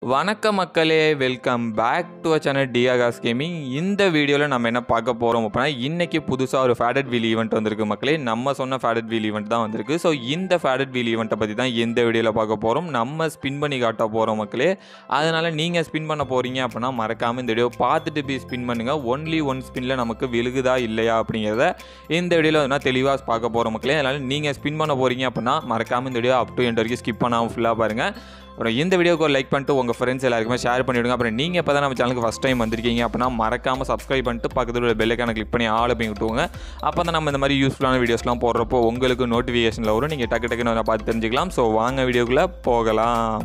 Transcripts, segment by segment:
வணக்கம் மக்களே welcome back to a channel டியாகாஸ் கேமிங் இந்த வீடியோவில் நம்ம என்ன பார்க்க போகிறோம் அப்படின்னா இன்றைக்கி புதுசாக ஒரு ஃபேடட் வீல் ஈவெண்ட் வந்திருக்கு மக்களே நம்ம சொன்ன ஃபேடட் வீல் ஈவெண்ட் தான் வந்திருக்கு ஸோ இந்த ஃபேடட் வீல் ஈவெண்ட்டை பற்றி தான் இந்த வீடியோவில் பார்க்க போகிறோம் நம்ம ஸ்பின் பண்ணி காட்ட போகிறோம் மக்களே அதனால் நீங்கள் ஸ்பின் பண்ண போகிறீங்க அப்படின்னா மறக்காமல் இந்த வீடியோ பார்த்துட்டு போய் ஸ்பின் பண்ணுங்கள் ஒன்லி ஒன் ஸ்பின்னில் நமக்கு விழுகுதா இல்லையா அப்படிங்கிறத இந்த வீடியோவில் வந்து தெளிவாக பார்க்க போகிறோம் மக்களே அதனால் நீங்கள் ஸ்பின் பண்ண போகிறீங்க அப்படின்னா மறக்காமல் இந்த வீடியோ அப் டு எண்ட் வரைக்கும் ஸ்கிப் பண்ணாமல் ஃபுல்லாக பாருங்கள் அப்புறம் இந்த வீடியோக்கு ஒரு லைக் பண்ணிட்டு உங்கள் ஃப்ரெண்ட்ஸ் எல்லாருக்குமே ஷேர் பண்ணிவிடுங்க அப்புறம் நீங்கள் இப்போ தான் நம்ம சேனலுக்கு ஃபஸ்ட் டைம் வந்திருக்கீங்க அப்படின்னா மறக்காமல் சப்ஸ்கிரைப் பண்ணிட்டு பக்கத்தில் உள்ள பெல்லைக்கான கிளிக் பண்ணி ஆள் போய் விட்டுவோங்க அப்போ தான் நம்ம இந்த மாதிரி யூஸ்ஃபுல்லான வீடியோஸ்லாம் போடுறப்போ உங்களுக்கு நோட்டிஃபிகேஷனில் வரும் நீங்கள் டக்கு டக்குன்னு அதை பார்த்து தெரிஞ்சுக்கலாம் ஸோ வாங்க வீடியோக்குள்ளே போகலாம்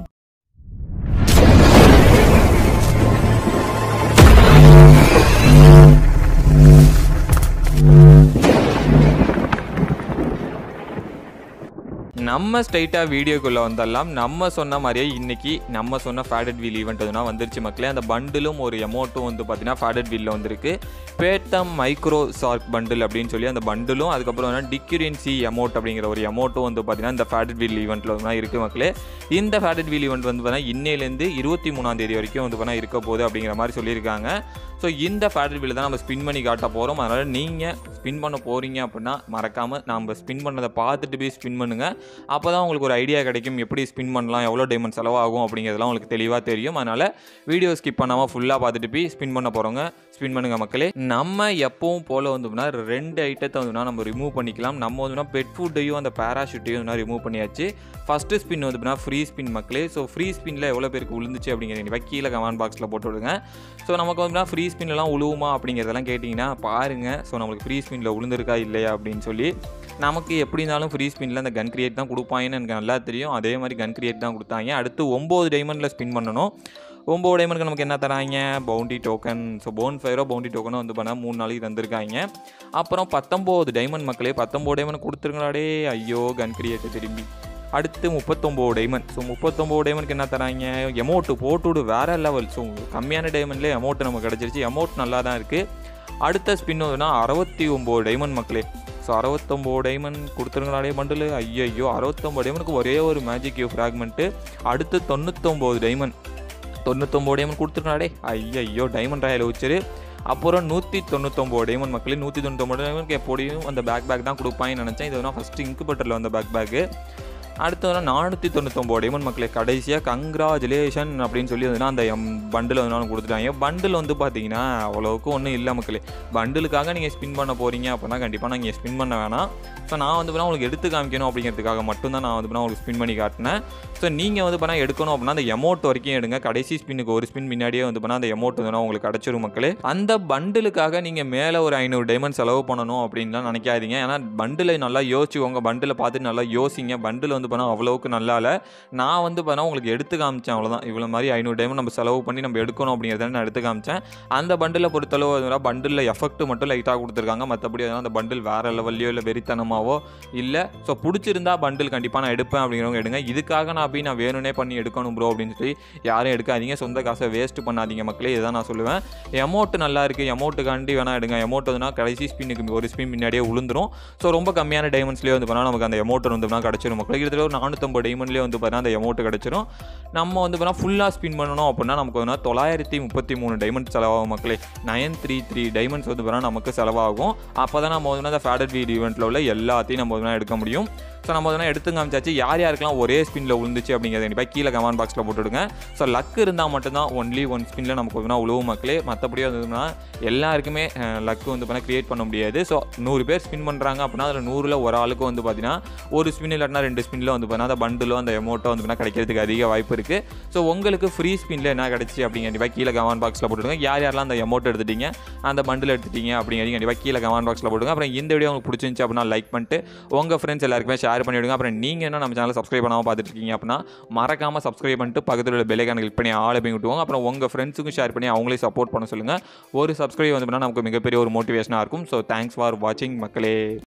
நம்ம ஸ்ட்ரைட்டாக வீடியோக்குள்ளே வந்தெல்லாம் நம்ம சொன்ன மாதிரியே இன்றைக்கி நம்ம சொன்ன ஃபேடட் வீல் ஈவெண்ட் எதுனா வந்துருச்சு மக்களே அந்த பண்டிலும் ஒரு எமௌண்ட்டும் வந்து பார்த்தீங்கன்னா ஃபேடட் வீலில் வந்திருக்கு பேட்டம் மைக்ரோ சார்க் பண்டில் அப்படின்னு சொல்லி அந்த பண்டிலும் அதுக்கப்புறம் வந்து டிக்யூரியன்சி எமௌண்ட் அப்படிங்கிற ஒரு எமௌண்ட்டும் வந்து பார்த்தீங்கன்னா இந்த ஃபேடட் வீல் ஈவெண்ட்டில் தான் இருக்குது மக்களே இந்த ஃபேடட் வீல் ஈவெண்ட் வந்து பார்த்தீங்கன்னா இன்னையிலேருந்து இருபத்தி மூணாம் தேதி வரைக்கும் வந்து பார்த்தீங்கன்னா இருக்க போகுது அப்படிங்கிற மாதிரி சொல்லியிருக்காங்க ஸோ இந்த ஃபேடட் வீல் தான் நம்ம ஸ்பின் பண்ணி காட்ட போகிறோம் அதனால் நீங்கள் ஸ்பின் பண்ண போகிறீங்க அப்படின்னா மறக்காமல் நம்ம ஸ்பின் பண்ணதை பார்த்துட்டு போய் ஸ்பின் பண்ணுங்கள் அப்போ தான் உங்களுக்கு ஒரு ஐடியா கிடைக்கும் எப்படி ஸ்பின் பண்ணலாம் எவ்வளோ டைமண்ட் செலவாகும் அப்படிங்கிறதுலாம் உங்களுக்கு தெளிவாக தெரியும் அதனால் வீடியோ ஸ்கிப் பண்ணாமல் ஃபுல்லாக பார்த்துட்டு போய் ஸ்பின் பண்ண போகிறவங்க ஸ்பின் பண்ணுங்கள் மக்களே நம்ம எப்பவும் போல் வந்தோம்னா ரெண்டு ஐட்டத்தை வந்துனா நம்ம ரிமூவ் பண்ணிக்கலாம் நம்ம வந்துனா பெட் ஃபுட்டையும் அந்த பேராஷூட்டையும் வந்து ரிமூவ் பண்ணியாச்சு ஃபஸ்ட்டு ஸ்பின் வந்து ஃப்ரீ ஸ்பின் மக்களே ஸோ ஃப்ரீ ஸ்பின்னில் எவ்வளோ பேருக்கு விழுந்துச்சு அப்படிங்கிறத கீழே கமெண்ட் பாக்ஸில் போட்டு விடுங்க ஸோ நமக்கு வந்து ஃப்ரீ ஸ்பின்லாம் உழுவுமா அப்படிங்கிறதெல்லாம் கேட்டிங்கன்னா பாருங்கள் ஸோ நம்மளுக்கு ஃப்ரீ ஸ்பின்னில் விழுந்திருக்கா இல்லையா அப்படின்னு சொல்லி நமக்கு எப்படி இருந்தாலும் ஃப்ரீ ஸ்பின்னில் அந்த கன் கிரியேட் தான் கொடுப்பாங்கன்னு எனக்கு நல்லா தெரியும் அதே மாதிரி கன் கிரியேட் தான் கொடுத்தாங்க அடுத்து ஒம்பது டைமண்டில் ஸ்பின் பண்ணணும் ஒம்பது டைமண்டுக்கு நமக்கு என்ன தராங்க பவுண்டி டோக்கன் ஸோ போன் ஃபயரோ பவுண்டி டோக்கனும் வந்து பண்ணால் மூணு நாளைக்கு தந்திருக்காங்க அப்புறம் பத்தொம்போது டைமண்ட் மக்களே பத்தொம்போது டைமண்ட் கொடுத்துருங்களாடே ஐயோ கன் கிரியேட்டு திரும்பி அடுத்து முப்பத்தொம்போது டைமண்ட் ஸோ முப்பத்தொம்போது டைமண்ட்க்கு என்ன தராங்க எமௌண்ட்டு போட்டுவிடு வேறு லெவல் ஸோ கம்மியான டைமண்ட்லேயே அமௌண்ட் நமக்கு கிடச்சிருச்சு அமௌண்ட் நல்லா தான் இருக்குது அடுத்த ஸ்பின் வந்துன்னா அறுபத்தி ஒம்பது டைமண்ட் மக்களே ஸோ அறுபத்தொம்போது டைமண்ட் கொடுத்துருங்களாடே பண்டில் ஐயோ அறுபத்தொம்போது டைமண்டுக்கு ஒரே ஒரு மேஜிக் யூ ஃப்ராக்மெண்ட்டு அடுத்து தொண்ணூத்தொம்போது டைமண்ட் தொண்ணூத்தொம்போது டைமண்ட் கொடுத்துருங்களாடே ஐயோ டைமண்ட் ராயல் வச்சுரு அப்புறம் நூற்றி தொண்ணூத்தொம்போது டைமண்ட் மக்களே நூற்றி தொண்ணூத்தொம்பது டைமண்ட் எப்படியும் அந்த பேக் பேக் தான் கொடுப்பாங்கன்னு நினச்சேன் இது வேணால் ஃபஸ்ட்டு இங்கு பட்டரில் வந்த பேக் பேக்கு அடுத்து வந்து நானூற்றி தொண்ணூத்தொம்பது டைமண்ட் மக்களே கடைசியாக கங்க்ராச்சுலேஷன் அப்படின்னு சொல்லி வந்துன்னா அந்த எம் பண்டில் வந்து கொடுத்துட்டாங்க பண்டில் வந்து பார்த்தீங்கன்னா அவ்வளோவுக்கு ஒன்றும் இல்லை மக்களே பண்டிலுக்காக நீங்கள் ஸ்பின் பண்ண போகிறீங்க அப்படின்னா கண்டிப்பாக நீங்கள் ஸ்பின் பண்ண வேணாம் ஸோ நான் வந்து பண்ணால் உங்களுக்கு எடுத்து காமிக்கணும் அப்படிங்கிறதுக்காக மட்டும்தான் நான் வந்து பண்ணால் உங்களுக்கு ஸ்பின் பண்ணி காட்டினேன் ஸோ நீங்கள் வந்து பண்ணால் எடுக்கணும் அப்படின்னா அந்த எமௌண்ட் வரைக்கும் எடுங்க கடைசி ஸ்பின்னுக்கு ஒரு ஸ்பின் முன்னாடியே வந்து பண்ணால் அந்த எமௌண்ட் வந்து உங்களுக்கு கிடச்சிரும் மக்களே அந்த பண்டிலுக்காக நீங்கள் மேலே ஒரு ஐநூறு டைமண்ட் செலவு பண்ணணும் அப்படின்லாம் நினைக்காதீங்க ஏன்னா பண்டிலை நல்லா யோசிச்சுக்கோங்க பண்டிலை பார்த்துட்டு நல்லா யோசிங்க பண்டில் வந்து பண்ணால் அவ்வளோவுக்கு நல்லா இல்லை நான் வந்து பண்ணால் உங்களுக்கு எடுத்து காமிச்சேன் அவ்வளோதான் இவ்வளோ மாதிரி ஐநூறு டைமண்ட் நம்ம செலவு பண்ணி நம்ம எடுக்கணும் அப்படிங்கிறத நான் எடுத்து காமிச்சேன் அந்த பண்டிலை பொறுத்தளவு பண்டிலில் எஃபெக்ட் மட்டும் லைட்டாக கொடுத்துருக்காங்க மற்றபடி அந்த பண்டில் வேறு லெவல்லையோ இல்லை வெறித்தனமாவோ இல்லை ஸோ பிடிச்சிருந்தா பண்டில் கண்டிப்பாக நான் எடுப்பேன் அப்படிங்கிறவங்க எடுங்க இதுக்காக நான் போய் நான் வேணும்னே பண்ணி எடுக்கணும் ப்ரோ அப்படின்னு சொல்லி யாரும் எடுக்காதீங்க சொந்த காசை வேஸ்ட் பண்ணாதீங்க மக்களே இதான் நான் சொல்லுவேன் எமௌண்ட் நல்லா இருக்குது எமௌண்ட்டுக்காண்டி வேணால் எடுங்க எமௌண்ட் வந்துனா கடைசி ஸ்பின்னுக்கு ஒரு ஸ்பின் முன்னாடியே விழுந்துரும் ஸோ ரொம்ப கம்மியான டைமண்ட்ஸ்லேயே வந்து பண்ணால் நமக்கு அந்த எமௌண்ட் வந்து பண்ணால் கிடச்சிரும் மக்களே கிட்டத்தட்ட ஒரு நானூற்றம்பது டைமண்ட்லேயே வந்து பார்த்தீங்கன்னா அந்த எமௌண்ட் கிடச்சிரும் நம்ம வந்து பார்த்தா ஃபுல்லாக ஸ்பின் பண்ணணும் அப்படின்னா நமக்கு வந்து தொள்ளாயிரத்தி முப்பத்தி மூணு டைமண்ட் செலவாகும் மக்களே நயன் த்ரீ த்ரீ டைமண்ட்ஸ் வந்து பார்த்தா நமக்கு செலவாகும் அப்போ தான் நம்ம வந்து அந்த ஃபேடட் வீட் ஈவெண்ட்டில் உள்ள எல்லாத்தையும் நம்ம வந்து எடுக்க முடியும் ஸோ நம்ம வந்து எடுத்து காமிச்சாச்சு யார் யாருக்கெல்லாம் ஒரே ஸ்பின்னில் விழுந்துச்சு அப்படிங்கிறத கண்டிப்பாக கீழே கமெண்ட் பாக்ஸில் போட்டுவிடுங்க ஸோ லக் இருந்தால் மட்டும்தான் ஒன்லி ஒன் ஸ்பின்னில் நமக்கு வந்து உழவு மக்களே மற்றபடி வந்ததுன்னா எல்லாருக்குமே லக்கு வந்து பண்ணால் க்ரியேட் பண்ண முடியாது ஸோ நூறு பேர் ஸ்பின் பண்ணுறாங்க அப்படின்னா அதில் நூறில் ஒரு ஆளுக்கு வந்து பார்த்தீங்கன்னா ஒரு ஸ்பின் இல்லாட்டினா ரெண்டு ஸ்பின்னில் வந்து பார்த்தீங்கன்னா அந்த பண்டிலோ அந்த எமௌண்ட்டோ வந்து பார்த்தீங்கன்னா கிடைக்கிறதுக்கு அதிக வாய்ப்பு இருக்குது ஸோ உங்களுக்கு ஃப்ரீ ஸ்பின்னில் என்ன கிடச்சி அப்படிங்கிற கண்டிப்பாக கீழே கமெண்ட் பாக்ஸில் போட்டுவிடுங்க யார் யாரெல்லாம் அந்த எமௌண்ட் எடுத்துட்டீங்க அந்த பண்டில் எடுத்துட்டீங்க அப்படிங்கிறது கண்டிப்பாக கீழே கமெண்ட் பாக்ஸில் போட்டுங்க அப்புறம் இந்த வீடியோ உங்களுக்கு பிடிச்சிருந்துச்சு அப்படின்னா லைக் பண்ணிட்டு உங்கள் ஃப்ரெண்ட்ஸ் எல்லாருக்குமே ஷேர் பண்ணிவிடுங்க அப்புறம் நீங்கள் என்ன நம்ம சேனலை சப்ஸ்கிரைப் பண்ணாமல் பார்த்துட்டு இருக்கீங்க அப்படின்னா மறக்காமல் சப்ஸ்கிரைப் பண்ணிட்டு பக்கத்தில் உள்ள பெல்லைக்கான கிளிக் பண்ணி ஆளை போய் விட்டுவோங்க அப்புறம் உங்கள் ஃப்ரெண்ட்ஸுக்கும் ஷேர் பண்ணி அவங்களே சப்போர்ட் பண்ண சொல்லுங்கள் ஒரு சப்ஸ்கிரைப் வந்து நமக்கு மிகப்பெரிய ஒரு மோட்டிவேஷனாக இருக்கும் ஸோ தேங்க்ஸ் ஃபார் வாட்சிங் மக்களே